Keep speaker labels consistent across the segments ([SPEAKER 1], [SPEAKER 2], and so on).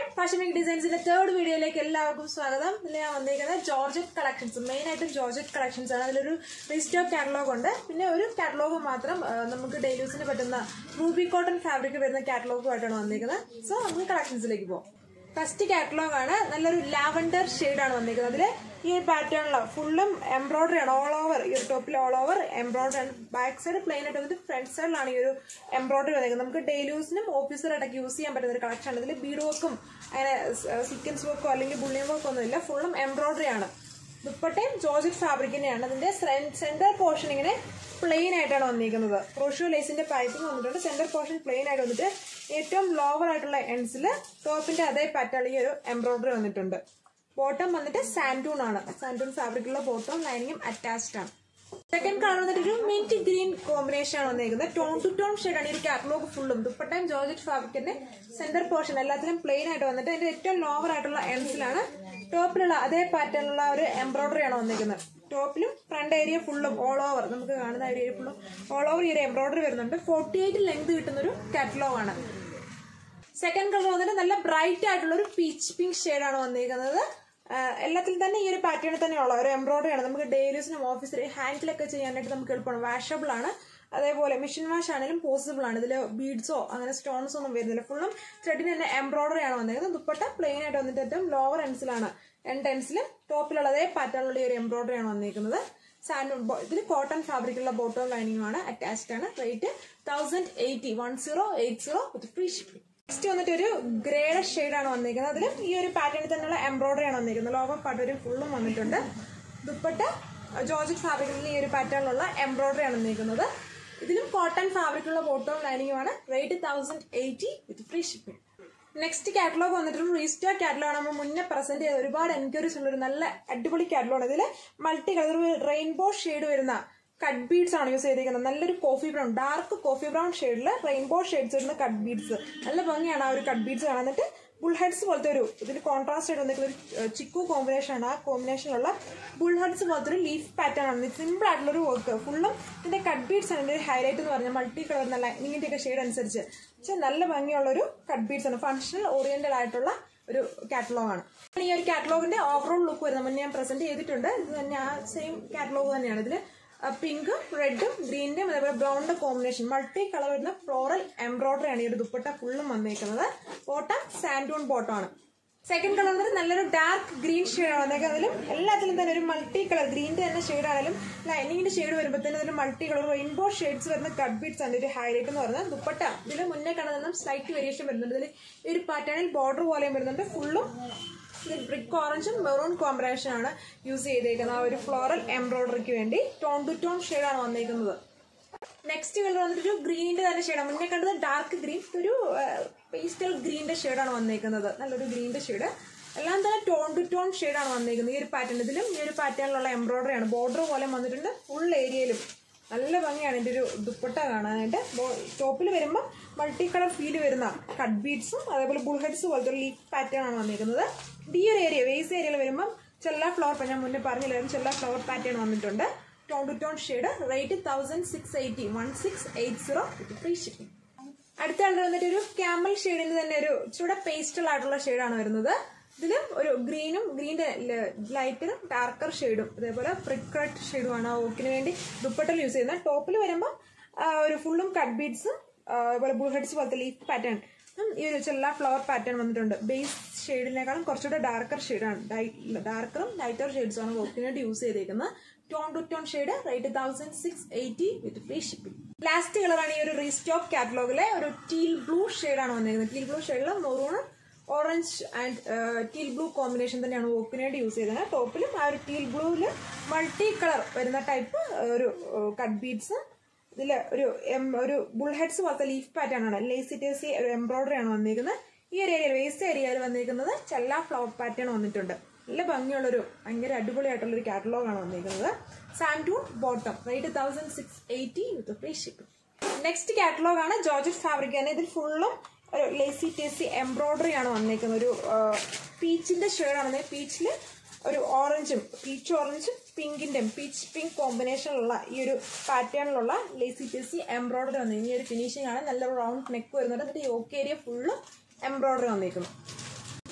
[SPEAKER 1] fashion week ഡിസൈൻസിന്റെ third വീഡിയോയിലേക്ക് എല്ലാവർക്കും സ്വാഗതം ഇതിൽ ഞാൻ വന്നിരിക്കുന്നത് ജോർജറ്റ് കളക്ഷൻസ് മെയിൻ ആയിട്ടും ജോർജറ്റ് കളക്ഷൻസ് ആണ് അതിലൊരു റീസ്റ്റോക്ക് കാറ്റലോഗ് ഉണ്ട് പിന്നെ ഒരു കാറ്റലോഗ് മാത്രം ആ, നമുക്ക് ഡെയിലി യൂസിന് പറ്റുന്ന റൂബി കോട്ടൺ ഫാബ്രിക് വരുന്ന കാറ്റലോഗുമായിട്ടാണ് വന്നിരിക്കുന്നത് സോ നമുക്ക് കളക്ഷൻസിലേക്ക് പോകാം ഫസ്റ്റ് കാറ്റലോഗ് ആണ് നല്ലൊരു ലാവൻഡർ ആണ് വന്നിരിക്കുന്നത് അതിൽ ഈ ഒരു പാറ്റേണില് ഫുള്ളും എംബ്രോയിഡറി ആണ് ഓൾ ഓവർ ഈ ഒരു ടോപ്പിൽ ഓൾ ഓവർ എംബ്രോയിഡറി ആണ് ബാക്ക് സൈഡ് പ്ലെയിൻ ആയിട്ട് വന്നിട്ട് ഫ്രണ്ട് സൈഡിലാണ് ഈ ഒരു എംബ്രോയിഡറി വന്നിരിക്കുന്നത് നമുക്ക് ഡെയിലി യൂസിനും ഓഫീസിലായിട്ടൊക്കെ യൂസ് ചെയ്യാൻ പറ്റുന്ന ഒരു കളക്ഷൻ ആണ് ഇതിൽ ബീഡ് വർക്കും അങ്ങനെ സീക്വൻസ് വർക്കോ അല്ലെങ്കിൽ ബുള്ളിയൻ വർക്കോ ഒന്നും ഇല്ല ഫുള്ളും എംബ്രോയിഡറി ആണ് ദുപ്പട്ടയും ജോർജറ്റ് ഫാബ്രിക്കിന്റെയാണ് അതിന്റെ സെന്റർ പോർഷൻ ഇങ്ങനെ പ്ലെയിൻ ആയിട്ടാണ് വന്നിരിക്കുന്നത് ക്രോഷ്യോ ലേസിന്റെ പൈപ്പിംഗ് വന്നിട്ടുണ്ട് സെന്റർ പോർഷൻ പ്ലെയിൻ ആയിട്ട് വന്നിട്ട് ഏറ്റവും ലോവർ ആയിട്ടുള്ള എൻഡ്സിൽ ടോപ്പിന്റെ അതേ പാറ്റേൺ ഈ ഒരു എംബ്രോയിഡറി വന്നിട്ടുണ്ട് ബോട്ടം വന്നിട്ട് സാൻഡൂൺ ആണ് സാൻഡൂൺ ഫാബ്രിക്കുള്ള ബോട്ടം ലൈനിങ്ങും അറ്റാച്ച്ഡ് ആണ് സെക്കൻഡ് കളർ വന്നിട്ട് ഒരു മിന്റ് ഗ്രീൻ കോമ്പിനേഷൻ ആണ് വന്നിരിക്കുന്നത് ടോൺ ടു ടോൺ ഷെയ്ഡ് ആണ് ഈ കാറ്റലോഗ് ഫുള്ളും ദുപ്പട്ടയും ജോർജറ്റ് ഫാബ്രിക്കിന്റെ സെന്റർ പോർഷൻ എല്ലാത്തിലും പ്ലെയിൻ ആയിട്ട് വന്നിട്ട് അതിന്റെ ഏറ്റവും ലോവർ ആയിട്ടുള്ള എൻഡ്സിലാണ് ടോപ്പിലുള്ള അതേ പാറ്റേണിലുള്ള ഒരു എംബ്രോയിഡറി ആണ് വന്നിരിക്കുന്നത് ടോപ്പിലും ഫ്രണ്ട് ഏരിയ ഫുള്ളും ഓൾ ഓവർ നമുക്ക് കാണുന്ന ഏരിയ ഫുള്ളും ഓൾ ഓവർ ഈ ഒരു എംബ്രോയിഡറി വരുന്നുണ്ട് ഫോർട്ടി എയ്റ്റ് ലെങ്ത് കിട്ടുന്ന ഒരു കാറ്റലോഗ് ആണ് സെക്കൻഡ് കളർ വന്നിട്ട് നല്ല ബ്രൈറ്റ് ആയിട്ടുള്ള ഒരു പീച്ച് പിങ്ക് ഷെയ്ഡാണ് വന്നിരിക്കുന്നത് ആഹ് എല്ലാത്തിലും തന്നെ ഈ ഒരു പാറ്റേണിൽ തന്നെയുള്ള ഒരു എംബ്രോയിഡറി ആണ് നമുക്ക് ഡെയിലീസിനും ഓഫീസിൽ ഹാൻഡിലൊക്കെ ചെയ്യാനായിട്ട് നമുക്ക് എളുപ്പമാണ് വാഷബിൾ ആണ് അതേപോലെ മെഷീൻ വാഷ് ആണെങ്കിലും പോസിബിൾ ആണ് ഇതിൽ ബീഡ്സോ അങ്ങനെ സ്റ്റോൺസോ ഒന്നും വരുന്നില്ല ഫുള്ളും ത്രെഡിന് തന്നെ എംബ്രോയിഡറി ആണ് വന്നിരിക്കുന്നത് ദുപ്പട്ട പ്ലെയിൻ ആയിട്ട് വന്നിട്ട് ഏറ്റവും ലോവർ എൻസിലാണ് എൻഡ് എൻസിലും ടോപ്പിലുള്ള അതേ പാറ്റേണിലുള്ള ഈ ഒരു എംബ്രോയിഡറി ആണ് വന്നിരിക്കുന്നത് സാൻഡ് ഇതിൽ കോട്ടൺ ഫാബ്രിക്കുള്ള ബോട്ടം ലൈനിങ് ആണ് അറ്റാച്ച്ഡ് ആണ് rate thousand eighty one zero eight zero with free shipping next വന്നിട്ട് ഒരു ഗ്രേഡ് ആണ് വന്നിരിക്കുന്നത് അതിലും ഈ ഒരു പാറ്റേണിൽ തന്നെയുള്ള എംബ്രോയിഡറി ആണ് വന്നിരിക്കുന്നത് ലോകം പട്ടൊരു ഫുള്ളും വന്നിട്ടുണ്ട് ദുപ്പട്ട ജോർജറ്റ് ഫാബ്രിക്കിൽ ഈ ഒരു പാറ്റേണിലുള്ള എംബ്രോയിഡറി ആണ് വന്നിരിക്കുന്നത് ഇതിലും കോട്ടൺ ഫാബ്രിക്കുള്ള ബോട്ടവും ലൈനിങ്ങുമാണ് rate thousand eighty with free shipping next catalogue വന്നിട്ട് റീസ്റ്റോർ കാറ്റലോഗ് നമ്മൾ മുന്നേ പ്രസന്റ് ചെയ്ത ഒരുപാട് എൻക്വയറീസ് ഉള്ള ഒരു നല്ല അടിപൊളി കാറ്റലോഗ് ഇതിൽ മൾട്ടി കളർ റെയിൻബോ ഷെയ്ഡ് വരുന്ന കട്ട് ബീഡ്സ് ആണ് യൂസ് ചെയ്തിരിക്കുന്നത് നല്ലൊരു coffee brown dark coffee brown ഷെയ്ഡിൽ റെയിൻബോ ഷെയ്ഡ്സ് വരുന്ന കട്ട് ബീഡ്സ് നല്ല ഭംഗിയാണ് ആ ഒരു കട്ട് ബീഡ്സ് കാണാൻ എന്നിട്ട് ബുൾ ഹെഡ്സ് പോലത്തെ ഒരു ഇതിൽ കോൺട്രാസ്റ്റ് ആയിട്ട് വന്നിട്ടുള്ള ഒരു ഏഹ്, ചിക്കു കോമ്പിനേഷൻ ആണ് ആ കോമ്പിനേഷനിലുള്ള ബുൾ ഹെഡ്സ് പോലത്തെ ഒരു ലീഫ് പാറ്റേൺ ആണ് സിമ്പിൾ ആയിട്ടുള്ള ഒരു വർക്ക് ഫുള്ളും ഇതിന്റെ കട്ട് ബീഡ്സ് ആണ് ഇതിന്റെ ഹൈലൈറ്റ് എന്ന് പറഞ്ഞാൽ മൾട്ടി കളർ നല്ല ഇങ്ങനത്തെ ഒക്കെ ഷെയ്ഡ് അനുസരിച്ച് പക്ഷെ നല്ല ഭംഗിയുള്ള ഒരു കട്ട് ബീഡ്സ് ആണ് ഫങ്ഷണൽ ഓറിയന്റഡ് ആയിട്ടുള്ള ഒരു കാറ്റലോഗ് ആണ് ഈ ഒരു കാറ്റലോഗിന്റെ ഓവറോൾ ലുക്ക് വരുന്നത് മുന്നേ ഞാൻ പ്രസന്റ് ചെയ്തിട്ടുണ്ട് ഇത് തന്നെ ആ സെയിം കാറ്റലോഗ് തന്നെയാണ് ഇതിൽ പിങ്കും റെഡും ഗ്രീനിന്റെയും അതേപോലെ ബ്രൗണിന്റെ കോമ്പിനേഷൻ മൾട്ടി കളർ വരുന്ന ഫ്ലോറൽ എംബ്രോയിഡറി ആണ് ഈ ഒരു ദുപ്പട്ട ഫുള്ളും വന്നേക്കുന്നത് ബോട്ടം സാൻഡൂൺ ബോട്ടം ആണ് സെക്കൻഡ് കളർ വന്നിട്ട് നല്ലൊരു ഡാർക്ക് ഗ്രീൻ ഷെയ്ഡാണ് വന്നേക്കുന്നത് അതിലും എല്ലാത്തിലും തന്നെ ഒരു മൾട്ടി കളർ ഗ്രീനിന്റെ തന്നെ ഷെയ്ഡ് ആണെങ്കിലും ലൈനിങ്ങിന്റെ ഷെയ്ഡ് വരുമ്പോഴത്തേനും അതിൽ മൾട്ടി കളർ റെയിൻബോ ഷെയ്ഡ്സ് വരുന്ന കട്ട് ബീഡ്സ് ആണ് ഒരു ഹൈലൈറ്റ് എന്ന് പറയുന്നത് ദുപ്പട്ട ഇതിൽ മുന്നേ കാണുന്ന സ്ലൈറ്റ് വേരിയേഷൻ വരുന്നുണ്ട് ഇതിൽ ഈ ഒരു പാറ്റേണിൽ ബോർഡർ പോലെയും വരുന്നുണ്ട് ഫുള്ളും ഇതിൽ ബ്രിക്ക് ഓറഞ്ചും മെറൂൺ കോമ്പിനേഷൻ ആണ് യൂസ് ചെയ്തേക്കുന്നത് ആ ഒരു ഫ്ലോറൽ എംബ്രോയിഡറിക്ക് വേണ്ടി ടോൺ ടു ടോൺ ഷെയ്ഡാണ് വന്നേക്കുന്നത് നെക്സ്റ്റ് കളർ വന്നിട്ട് ഒരു ഗ്രീനിന്റെ തന്നെ ഷെയ്ഡാണ് മുന്നേ കണ്ടത് ഡാർക്ക് ഗ്രീൻ ഒരു പേസ്റ്റൽ ഗ്രീനിന്റെ ഷെയ്ഡാണ് വന്നേക്കുന്നത് നല്ലൊരു ഗ്രീനിന്റെ ഷെയ്ഡ് എല്ലാം തന്നെ ടോൺ ടു ടോൺ ഷെയ്ഡാണ് വന്നേക്കുന്നത് ഈ ഒരു പാറ്റേൺ ഇതിലും ഈ ഒരു പാറ്റേണിലുള്ള എംബ്രോയിഡറി ആണ് ബോർഡർ പോലെ വന്നിട്ടുണ്ട് ഫുൾ ഏരിയയിലും നല്ല ഭംഗിയാണ് ഇതിന്റെ ഒരു ദുപ്പട്ട കാണാനായിട്ട് ടോപ്പിൽ വരുമ്പോൾ മൾട്ടി കളർ ഫീൽ വരുന്ന കട്ട് ബീഡ്സും അതേപോലെ ബുൾ ഹെഡ്സ് പോലത്തെ ഒരു ലീഫ് പാറ്റേൺ ആണ് വന്നിരിക്കുന്നത് ഈ ഒരു ഏരിയ വേസ് ഏരിയയിൽ വരുമ്പോൾ ചെല്ല ഫ്ലവർ ഞാൻ മുന്നേ പറഞ്ഞില്ലായിരുന്നു ചെല്ല ഫ്ലവർ പാറ്റേൺ വന്നിട്ടുണ്ട് tone to tone shade rate thousand six eighty one six eight zero with free shipping അടുത്ത കളർ വന്നിട്ട് ഒരു ക്യാമൽ ഷെയ്ഡിന്റെ തന്നെ ഒരു ചൂടെ പേസ്റ്റൽ ആയിട്ടുള്ള ഷെയ്ഡാണ് വരുന്നത് ഇതിൽ ഒരു ഗ്രീനും ഗ്രീൻ്റെ ലൈറ്റിനും ഡാർക്കർ ഷെയ്ഡും അതേപോലെ ഫ്രിക് റെഡ് ഷെയ്ഡുമാണ് ആ ഓക്കിന് വേണ്ടി ദുപ്പട്ടൽ യൂസ് ചെയ്യുന്നത് ടോപ്പിൽ വരുമ്പോൾ ഒരു ഫുള്ളും കട്ട് ബീഡ്സും അതുപോലെ ബുൾ ഹെഡ്സ് പോലത്തെ ലീഫ് പാറ്റേൺ ഈ ഒരു ചെല്ല ഫ്ലവർ പാറ്റേൺ വന്നിട്ടുണ്ട് ബേസ് ഷെയ്ഡിനേക്കാളും കുറച്ചുകൂടെ ഡാർക്കർ ഷെയ്ഡാണ് ഡാർക്കറും ലൈറ്റർ ഷെയ്ഡ്സും ആണ് വർക്കിന് വേണ്ടി യൂസ് ചെയ്തേക്കുന്നത് tone to tone shade rate thousand six eighty with free shipping last കളറാണ് ഈ ഒരു റീസ്റ്റോക്ക് കാറ്റലോഗിലെ ഒരു ടീൽ ബ്ലൂ ഷെയ്ഡാണ് വന്നിരിക്കുന്നത് ടീൽ ബ്ലൂ ഷെയ്ഡിൽ മെറൂണും orange and teal blue combination തന്നെയാണ് വോക്കിന് വേണ്ടി യൂസ് ചെയ്തത് ടോപ്പിലും ആ ഒരു ടീൽ ബ്ലൂവിൽ മൾട്ടി കളർ വരുന്ന ടൈപ്പ് ഒരു കട്ട് ബീഡ്സ് ഇതിൽ ഒരു em- ഒരു ബുൾ ഹെഡ്സ് പോലത്തെ ലീഫ് പാറ്റേൺ ആണ് ലേസി ടേസി ഒരു എംബ്രോയിഡറി ആണ് വന്നിരിക്കുന്നത് ഈ ഒരു ഏരിയ വേസ്റ്റ് ഏരിയയിൽ വന്നിരിക്കുന്നത് ചെല്ല ഫ്ലവർ പാറ്റേൺ വന്നിട്ടുണ്ട് നല്ല ഭംഗിയുള്ളൊരു ഭയങ്കര അടിപൊളിയായിട്ടുള്ള ഒരു കാറ്റലോഗ് ആണ് വന്നിരിക്കുന്നത് santoon bottom rate thousand six eighty with free shipping next catalogue ആണ് ജോർജറ്റ് ഫാബ്രിക് ആണ് ഇതിൽ ഫുള്ളും ഒരു ലേസി ടേസി എംബ്രോയിഡറി ആണ് വന്നേക്കുന്നത് ഒരു പീച്ചിന്റെ ഷെയ്ഡാണ് പീച്ചിൽ ഒരു ഓറഞ്ചും പീച്ച് ഓറഞ്ചും പിങ്കിന്റെയും പീച്ച് പിങ്ക് കോമ്പിനേഷനിലുള്ള ഈ ഒരു പാറ്റേണിലുള്ള ലേസി ടേസി എംബ്രോയിഡറി വന്നു ഈ ഒരു ഫിനിഷിംഗ് ആണ് നല്ല റൗണ്ട് നെക്ക് വരുന്നുണ്ട് എന്നിട്ട് യോക്ക് ഏരിയ ഫുള്ളും എംബ്രോയിഡറി വന്നേക്കുന്നു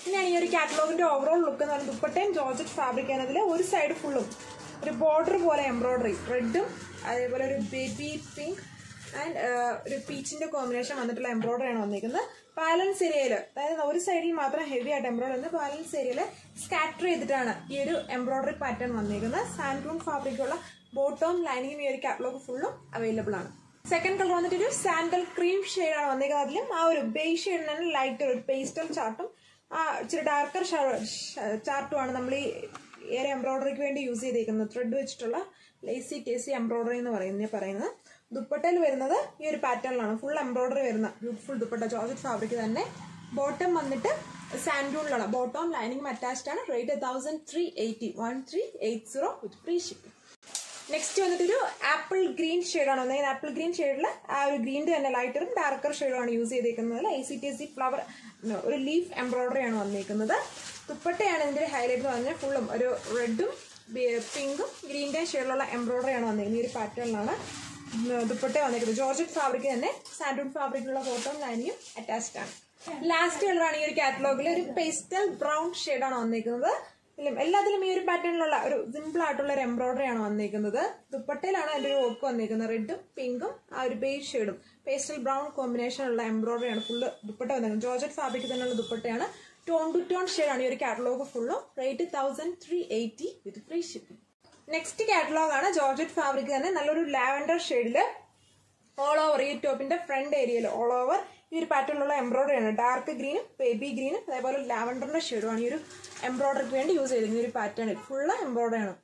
[SPEAKER 1] ഇനിയാണ് ഈ ഒരു കാറ്റലോഗിന്റെ ഓവറോൾ ലുക്ക് എന്ന് പറയുന്നത് ദുപ്പട്ടയും ജോർജറ്റ് ഫാബ്രിക് അതിൽ ഒരു സൈഡ് ഫുള്ളും ഒരു ബോർഡർ പോലെ എംബ്രോയിഡറി റെഡും അതേപോലെ ഒരു ബേബി പിങ്ക് ആൻഡ് ഒരു പീച്ചിന്റെ കോമ്പിനേഷൻ വന്നിട്ടുള്ള എംബ്രോയിഡറി ആണ് വന്നിരിക്കുന്നത് ബാലൻസ് ഏരിയയിൽ അതായത് ഒരു സൈഡിൽ മാത്രം ഹെവി ആയിട്ട് എംബ്രോയിഡറി ഉണ്ട് ബാലൻസ് ഏരിയയിൽ സ്കാറ്റർ ചെയ്തിട്ടാണ് ഈ ഒരു എംബ്രോയിഡറി പാറ്റേൺ വന്നിരിക്കുന്നത് സാൻഡൂൺ ഫാബ്രിക്കുള്ള ബോട്ടവും ലൈനിങ്ങും ഈ ഒരു കാറ്റലോഗ് ഫുള്ളും അവൈലബിൾ ആണ് സെക്കൻഡ് കളർ വന്നിട്ട് ഒരു സാൻഡൽ ക്രീം ഷെയ്ഡാണ് വന്നിരിക്കുന്നത് അതിലും ആ ഒരു ബേ ഷെയ്ഡിന് തന്നെ ലൈറ്റ് ഒരു പേസ്റ്റൽ ചാർട്ടും ആ ഇച്ചിരി ഡാർക്കർ ചാർട്ടുമാണ് നമ്മൾ ഈ ഏറെ എംബ്രോയിഡറിക്ക് വേണ്ടി യൂസ് ചെയ്തേക്കുന്നത് ത്രെഡ് വെച്ചിട്ടുള്ള ലേസി ടേസി എംബ്രോയിഡറി എന്ന് പറയുന്നത് പറയുന്നത് ദുപ്പട്ടയിൽ വരുന്നത് ഈ ഒരു പാറ്റേണിലാണ് ഫുൾ എംബ്രോയിഡറി വരുന്ന ബ്യൂട്ടിഫുൾ ദുപ്പട്ട ജോർജറ്റ് ഫാബ്രിക് തന്നെ ബോട്ടം വന്നിട്ട് സാൻഡൂണിലാണ് ബോട്ടം ലൈനിങ് അറ്റാച്ച്ഡ് ആണ് rate thousand three eighty one three eight zero with free shipping next വന്നിട്ട് ഒരു ആപ്പിൾ ഗ്രീൻ ഷെയ്ഡാണ് വന്നത് ആപ്പിൾ ഗ്രീൻ ഷെയ്ഡിൽ ആ ഒരു ഗ്രീൻ്റെ തന്നെ ലൈറ്ററും ഡാർക്കർ ഷെയ്ഡുമാണ് യൂസ് ചെയ്തേക്കുന്നത് I C T C flower ഒരു ലീഫ് എംബ്രോയിഡറി ആണ് വന്നിരിക്കുന്നത് ദുപ്പട്ടയാണ് ഇതിന്റെ ഹൈലൈറ്റ് എന്ന് പറഞ്ഞാൽ ഫുള്ളും ഒരു റെഡും പിങ്കും ഗ്രീൻ്റെ ഷെയ്ഡിലുള്ള എംബ്രോയിഡറി ആണ് വന്നിരിക്കുന്നത് ഈ ഒരു പാറ്റേണിലാണ് ദുപ്പട്ട വന്നിരിക്കുന്നത് ജോർജറ്റ് ഫാബ്രിക് തന്നെ സാൻഡൂൺ ഫാബ്രിക്കിലുള്ള ബോട്ടം ലൈനിയും അറ്റാച്ച്ഡ് ആണ് ലാസ്റ്റ് കളറാണ് ഈ ഒരു കാറ്റലോഗിൽ ഒരു പേസ്റ്റൽ ബ്രൗൺ ഷെയ്ഡാണ് വന്നിരിക്കുന്നത് ഇല്ല എല്ലാത്തിലും ഈ ഒരു പാറ്റേണിലുള്ള ഒരു സിമ്പിൾ ആയിട്ടുള്ള ഒരു എംബ്രോയിഡറി ആണ് വന്നിരിക്കുന്നത് ദുപ്പട്ടയിലാണ് അതിന്റെ ഒരു വർക്ക് വന്നിരിക്കുന്നത് റെഡും പിങ്കും ആ ഒരു ബേസ് ഷെയ്ഡും പേസ്റ്റൽ ബ്രൗൺ കോമ്പിനേഷൻ ഉള്ള എംബ്രോയിഡറി ആണ് ഫുള്ള് ദുപ്പട്ട വന്നിരിക്കുന്നത് ജോർജറ്റ് ഫാബ്രിക് തന്നെയുള്ള ദുപ്പട്ടയാണ് ടോൺ ടു ടോൺ ഷെയ്ഡാണ് ഈ ഒരു കാറ്റലോഗ് ഫുള്ളും rate thousand three eighty with free shipping next catalogue ആണ് ജോർജറ്റ് ഫാബ്രിക് തന്നെ നല്ലൊരു ലാവൻഡർ ഷെയ്ഡില് ഓൾ ഓവർ ഈ ടോപ്പിന്റെ ഫ്രണ്ട് ഏരിയയിൽ ഓൾ ഓവർ ഈ ഒരു പാറ്റേണിലുള്ള എംബ്രോയിഡറി ആണ് ഡാർക്ക് ഗ്രീനും ബേബി ഗ്രീനും അതേപോലെ ലാവൻഡറിന്റെ ഷെയ്ഡുമാണ് ഈ ഒരു എംബ്രോയിഡറിക്ക് വേണ്ടി യൂസ് ചെയ്തിരിക്കുന്ന ഈ ഒരു പാറ്റേണിൽ ഫുള്ള് എംബ്രോയിഡറി ആണ്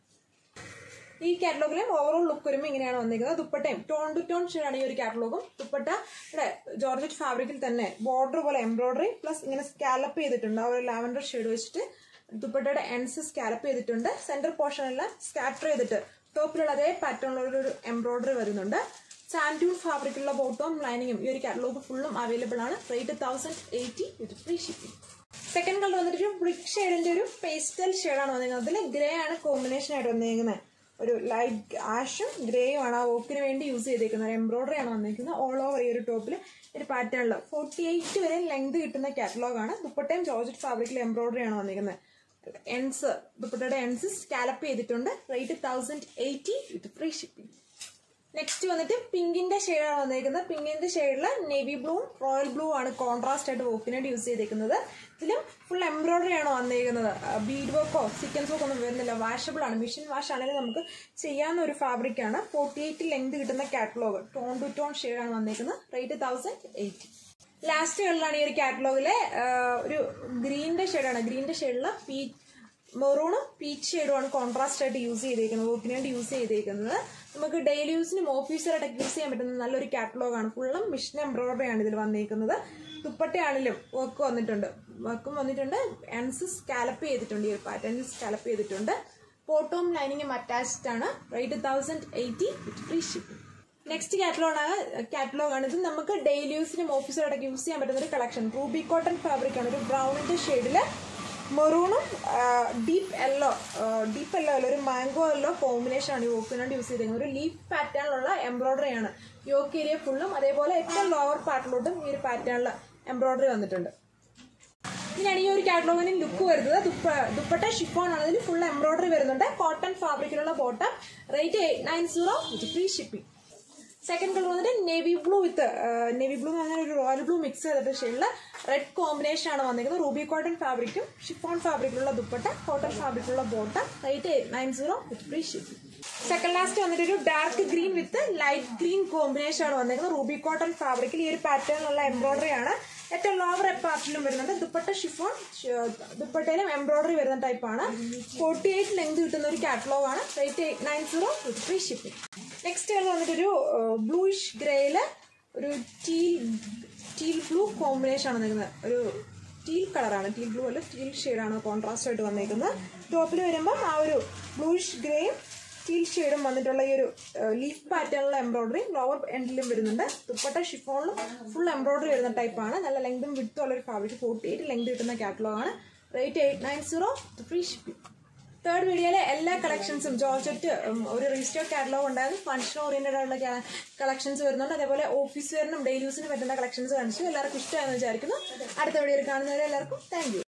[SPEAKER 1] ഈ കാറ്റലോഗിലും ഓവറോൾ ലുക്ക് വരുമ്പോൾ ഇങ്ങനെയാണ് വന്നിരിക്കുന്നത് ദുപ്പട്ടയും ടോൺ ടു ടോൺ ഷെയ്ഡാണ് ഈ ഒരു കാറ്റലോഗും ദുപ്പട്ട ഇവിടെ ജോർജറ്റ് ഫാബ്രിക്കിൽ തന്നെ ബോർഡർ പോലെ എംബ്രോയിഡറി പ്ലസ് ഇങ്ങനെ സ്കാലപ്പ് ചെയ്തിട്ടുണ്ട് ആ ഒരു ലാവൻഡർ ഷെയ്ഡ് വെച്ചിട്ട് ദുപ്പട്ടയുടെ എൻസ് സ്കാലപ്പ് ചെയ്തിട്ടുണ്ട് സെന്റർ പോർഷൻ എല്ലാം സ്കാറ്റർ ചെയ്തിട്ട് ടോപ്പിലുള്ള അതേ പാറ്റേണിലുള്ള ഒരു എംബ്രോയിഡറി വരുന്നുണ്ട് സാൻഡൂൺ ഫാബ്രിക്കുള്ള ബോട്ടവും ലൈനിങ്ങും ഈ ഒരു കാറ്റലോഗ് ഫുള്ളും അവൈലബിൾ ആണ് rate thousand eighty with free shipping second colour വന്നിട്ട് ഒരു ബ്രിക് ഷെയ്ഡിന്റെ ഒരു പേസ്റ്റൽ ഷെയ്ഡാണ് വന്നിരിക്കുന്നത് അതിൽ ഗ്രേ ആണ് കോമ്പിനേഷൻ ആയിട്ട് വന്നിരിക്കുന്നത് ഒരു ലൈറ്റ് ആഷും ഗ്രേയും ആണ് ആ വോക്കിന് വേണ്ടി യൂസ് ചെയ്തേക്കുന്നത് എംബ്രോയിഡറി ആണ് വന്നിരിക്കുന്നത് ഓൾ ഓവർ ഈ ഒരു ടോപ്പിൽ ഒരു പാറ്റേണിൽ ഫോർട്ടി എയ്റ്റ് വരെ ലെങ്ത് കിട്ടുന്ന കാറ്റലോഗ് ആണ് ദുപ്പട്ടയും ജോർജറ്റ് ഫാബ്രിക്കിൽ എംബ്രോയിഡറി ആണ് വന്നിരിക്കുന്നത് എൻസ് ദുപ്പട്ടയുടെ എൻസ് സ്കാലപ്പ് ചെയ്തിട്ടുണ്ട് rate thousand eighty with free shipping next വന്നിട്ട് പിങ്കിന്റെ ഷെയ്ഡാണ് വന്നിരിക്കുന്നത് പിങ്കിന്റെ ഷെയ്ഡിൽ നേവി ബ്ലൂവും റോയൽ ബ്ലൂ ആണ് കോൺട്രാസ്റ്റ് ആയിട്ട് വോക്കിനായിട്ട് യൂസ് ചെയ്തേക്കുന്നത് ഇതിലും ഫുൾ എംബ്രോയിഡറി ആണ് വന്നിരിക്കുന്നത് ബീഡ് വർക്കോ സീക്വൻസ് വർക്കോ ഒന്നും വരുന്നില്ല വാഷബിൾ ആണ് മെഷീൻ വാഷ് ആണെങ്കിൽ നമുക്ക് ചെയ്യാവുന്ന ഒരു ഫാബ്രിക് ആണ് ഫോർട്ടി എയ്റ്റ് ലെങ്ത് കിട്ടുന്ന കാറ്റലോഗ് ടോൺ ടു ടോൺ ഷെയ്ഡാണ് വന്നിരിക്കുന്നത് റേറ്റ് തൗസൻഡ് എയ്റ്റി ലാസ്റ്റ് കളറിലാണ് ഈ ഒരു കാറ്റലോഗിലെ ഒരു ഗ്രീനിന്റെ ഷെയ്ഡാണ് ഗ്രീനിന്റെ ഷെയ്ഡിൽ പീ മെറൂണും പീച്ച് ഷെയ്ഡുമാണ് കോൺട്രാസ്റ്റ് ആയിട്ട് യൂസ് ചെയ്തേക്കുന്നത് വർക്കിന് വേണ്ടി യൂസ് ചെയ്തേക്കുന്നത് നമുക്ക് ഡെയിലി യൂസിനും ഓഫീസിലായിട്ടൊക്കെ യൂസ് ചെയ്യാൻ പറ്റുന്ന നല്ലൊരു കാറ്റലോഗ് ആണ് ഫുള്ളും മിഷൻ എംബ്രോയിഡറി ആണ് ഇതിൽ വന്നിരിക്കുന്നത് ദുപ്പട്ടയാണെങ്കിലും വർക്ക് വന്നിട്ടുണ്ട് വർക്കും വന്നിട്ടുണ്ട് എൻസ് സ്കാലപ്പ് ചെയ്തിട്ടുണ്ട് ഈ ഒരു പാറ്റേണിൽ സ്കാലപ്പ് ചെയ്തിട്ടുണ്ട് പോട്ടോം ലൈനിങ്ങും അറ്റാച്ച്ഡ് ആണ് rate thousand eighty with free shipping next catalogue ആണ് കാറ്റലോഗ് ആണ് ഇത് നമുക്ക് ഡെയിലി യൂസിനും ഓഫീസിലോട്ടൊക്കെ യൂസ് ചെയ്യാൻ പറ്റുന്ന ഒരു കളക്ഷൻ റൂബി കോട്ടൺ ഫാബ്രിക് ആണ് ഒരു ബ്രൗണിന്റെ ഷെയ്ഡില് മെറൂണും ഡീപ്പ് യെല്ലോ ഡീപ്പ് യെല്ലോ അല്ല ഒരു മാംഗോ യെല്ലോ കോമ്പിനേഷൻ ആണ് ഈ വോക്കിനോട് യൂസ് ചെയ്തിരിക്കുന്നത് ഒരു ലീഫ് പാറ്റേണിലുള്ള എംബ്രോയിഡറി ആണ് യോക്ക് ഏരിയ ഫുള്ളും അതേപോലെ ഏറ്റവും ലോവർ പാർട്ടിലോട്ടും ഈ ഒരു പാറ്റേണിൽ എംബ്രോയിഡറി വന്നിട്ടുണ്ട് ഇങ്ങനെയാണ് ഈ ഒരു കാറ്റലോഗിന് ലുക്ക് വരുന്നത് ദുപ്പ ദുപ്പട്ട ഷിഫോൺ ആണ് അതിൽ ഫുൾ എംബ്രോയിഡറി വരുന്നുണ്ട് കോട്ടൺ ഫാബ്രിക്കിലുള്ള bottom rate eight nine zero with free shipping second colour വന്നിട്ട് navy blue with navy blue എന്ന് പറഞ്ഞാൽ ഒരു റോയൽ ബ്ലൂ മിക്സ് ചെയ്തിട്ട് ഷെയ്ഡിൽ റെഡ് കോമ്പിനേഷൻ ആണ് വന്നിരിക്കുന്നത് റൂബി കോട്ടൺ ഫാബ്രിക്കും ഷിഫോൺ ഫാബ്രിക്കിലുള്ള ദുപ്പട്ട കോട്ടൺ ഫാബ്രിക്കിലുള്ള bottom rate nine zero with free shipping second last വന്നിട്ട് ഒരു dark green with light green combination ആണ് വന്നിരിക്കുന്നത് റൂബി കോട്ടൺ ഫാബ്രിക്കിൽ ഈ ഒരു പാറ്റേണിലുള്ള എംബ്രോയിഡറി ആണ് ഏറ്റവും ലോവർ പാർട്ടിലും വരുന്നുണ്ട് ദുപ്പട്ട ഷിഫോൺ ദുപ്പട്ടയിലും എംബ്രോയിഡറി വരുന്ന ടൈപ്പാണ് ഫോർട്ടി എയ്റ്റ് ലെങ്ത് കിട്ടുന്ന ഒരു കാറ്റലോഗ് ആണ് rate eight nine zero with free shipping next colour വന്നിട്ട് ഒരു ബ്ലൂയിഷ് ഗ്രേയില് ഒരു ടീൽ ടീൽ ബ്ലൂ കോമ്പിനേഷൻ ആണ് നിൽക്കുന്നത് ഒരു ടീൽ കളറാണ് ടീൽ ബ്ലൂ അല്ല ടീൽ ഷെയ്ഡാണ് കോൺട്രാസ്റ്റ് ആയിട്ട് വന്നിരിക്കുന്നത് ടോപ്പിൽ വരുമ്പോൾ ആ ഒരു ബ്ലൂയിഷ് ഗ്രേയും ടീൽ ഷെയ്ഡും വന്നിട്ടുള്ള ഈ ഒരു ലീഫ് പാറ്റേണിലുള്ള എംബ്രോയിഡറി ലോവർ എൻഡിലും വരുന്നുണ്ട് ദുപ്പട്ട ഷിഫോണിലും ഫുൾ എംബ്രോയിഡറി വരുന്ന ടൈപ്പാണ് നല്ല ലെങ്തും വിട്ടും ഉള്ള ഒരു ഫാബ്രിക് ഫോർട്ടി എയ്റ്റ് ലെങ്ത് കിട്ടുന്ന കാറ്റലോഗ് ആണ് rate eight nine zero free shipping third വീഡിയോയിലെ എല്ലാ കളക്ഷൻസും ജോർജറ്റ് ഉം, ഒരു രജിസ്റ്റേർഡ് കാറ്റലോഗ് ഉണ്ടായിരുന്നു ഫങ്ഷൻ ഓറിയന്റഡ് ആയിട്ടുള്ള കളക്ഷൻസ് വരുന്നുണ്ട് അതേപോലെ ഓഫീസ് വെയറിനും ഡെയിലി യൂസിനും പറ്റുന്ന കളക്ഷൻസ് കാണിച്ചു എല്ലാവർക്കും ഇഷ്ടമായെന്ന് വിചാരിക്കുന്നു അടുത്ത വീഡിയോയിൽ കാണുന്നവരെ എല്ലാവർക്കും താങ്ക് യു